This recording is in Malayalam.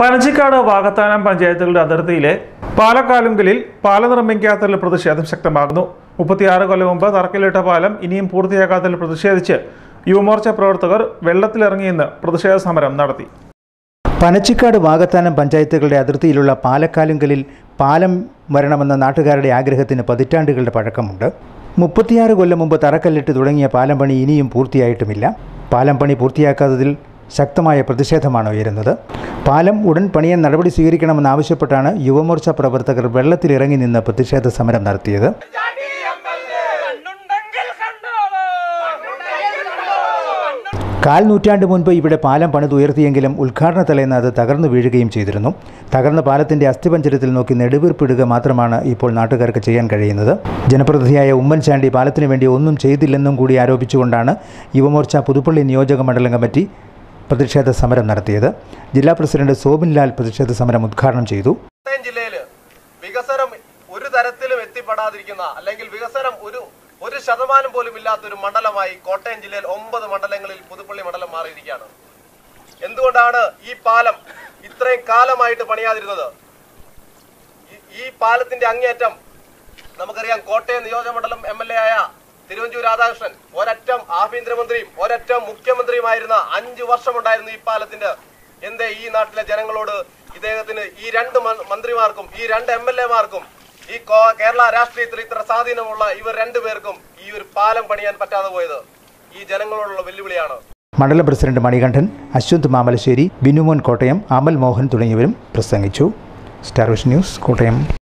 പനച്ചിക്കാട് വാകത്താനം പഞ്ചായത്തുകളുടെ അതിർത്തിയിലെ പാലക്കാലുങ്കലിൽ പാലം നിർമ്മിക്കാത്തതിൽ പ്രതിഷേധം ശക്തമാകുന്നു മുപ്പത്തിയാറ് കൊല്ലം മുമ്പ് തറക്കല്ലിട്ട പാലം ഇനിയും പൂർത്തിയാക്കാത്തതിൽ പ്രതിഷേധിച്ച് യുവമോർച്ച പ്രവർത്തകർ വെള്ളത്തിലിറങ്ങിയെന്ന് പ്രതിഷേധ സമരം നടത്തി പനച്ചിക്കാട് വാകത്താനം പഞ്ചായത്തുകളുടെ അതിർത്തിയിലുള്ള പാലക്കാലുങ്കലിൽ പാലം വരണമെന്ന നാട്ടുകാരുടെ ആഗ്രഹത്തിന് പതിറ്റാണ്ടുകളുടെ പഴക്കമുണ്ട് മുപ്പത്തിയാറ് കൊല്ലം മുമ്പ് തറക്കല്ലിട്ട് തുടങ്ങിയ പാലം പണി ഇനിയും പൂർത്തിയായിട്ടുമില്ല പാലം പണി പൂർത്തിയാക്കാത്തതിൽ ശക്തമായ പ്രതിഷേധമാണ് ഉയരുന്നത് പാലം ഉടൻ പണിയാൻ നടപടി സ്വീകരിക്കണമെന്നാവശ്യപ്പെട്ടാണ് യുവമോർച്ച പ്രവർത്തകർ വെള്ളത്തിലിറങ്ങി നിന്ന് പ്രതിഷേധ സമരം നടത്തിയത് കണ്ണുണ്ടെങ്കിൽ കണ്ടോളൂ കാൽ നൂറ്റാണ്ട് മുൻപ് ഇവിടെ പാലം പണിതുയർത്തിയെങ്കിലും ഉദ്ഘാടന തലേന്ന് അത് തകർന്നു വീഴുകയും ചെയ്തിരുന്നു തകർന്ന പാലത്തിന്റെ അസ്ഥിപഞ്ചരത്തിൽ നോക്കി നെടുവീർപ്പിടുക മാത്രമാണ് ഇപ്പോൾ നാട്ടുകാർക്ക് ചെയ്യാൻ കഴിയുന്നത് ജനപ്രതിനിധിയായ ഉമ്മൻചാണ്ടി പാലത്തിനു വേണ്ടി ഒന്നും ചെയ്തില്ലെന്നും കൂടി ആരോപിച്ചുകൊണ്ടാണ് യുവമോർച്ച പുതുപ്പള്ളി നിയോജക മണ്ഡലം കമ്മിറ്റി പ്രതിഷേധ സമരം നടത്തിയത് ജില്ലാ പ്രസിഡന്റ് സോബിൻലാൽ പ്രതിഷേധ സമരം ഉദ്ഘാടനം ചെയ്തു കോട്ടയം ജില്ലയിൽ വികസനം ഒരു തരത്തിലും എത്തിപ്പെടാതിരിക്കുന്ന അല്ലെങ്കിൽ വികസനം ഒരു ഒരു ശതമാനം പോലും ഇല്ലാത്ത ഒരു മണ്ഡലമായി കോട്ടയം ജില്ലയിൽ ഒമ്പത് മണ്ഡലങ്ങളിൽ പുതുപ്പള്ളി മണ്ഡലം മാറിയിരിക്കുകയാണ് എന്തുകൊണ്ടാണ് ഈ പാലം ഇത്രയും കാലമായിട്ട് പണിയാതിരുന്നത് ഈ- ഈ പാലത്തിന്റെ അങ്ങേയറ്റം നമുക്കറിയാം കോട്ടയം നിയോജക മണ്ഡലം എം എൽ എ ആയ തിരുവഞ്ചൂർ രാധാകൃഷ്ണൻ ഒരറ്റം ആഭ്യന്തരമന്ത്രിയും ഒരറ്റം മുഖ്യമന്ത്രിയുമായിരുന്ന അഞ്ചു വർഷമുണ്ടായിരുന്നു ഈ പാലത്തിന്റെ എന്തേ ഈ നാട്ടിലെ ജനങ്ങളോട് ഇദ്ദേഹത്തിന് ഈ രണ്ട് മ- മന്ത്രിമാർക്കും ഈ രണ്ട് എം എൽ എമാർക്കും ഈ കോ- കേരള രാഷ്ട്രീയത്തിൽ ഇത്ര സ്വാധീനമുള്ള ഇവർ രണ്ടുപേർക്കും ഈ ഒരു പാലം പണിയാൻ പറ്റാതെ പോയത് ഈ ജനങ്ങളോടുള്ള വെല്ലുവിളിയാണ് മണ്ഡലം പ്രസിഡന്റ് മണികണ്ഠൻ അശ്വന്ത് മാമലശ്ശേരി ബിനുമോൻ കോട്ടയം അമൽ മോഹൻ തുടങ്ങിയവരും പ്രസംഗിച്ചു സ്റ്റാർ വിഷൻ ന്യൂസ് കോട്ടയം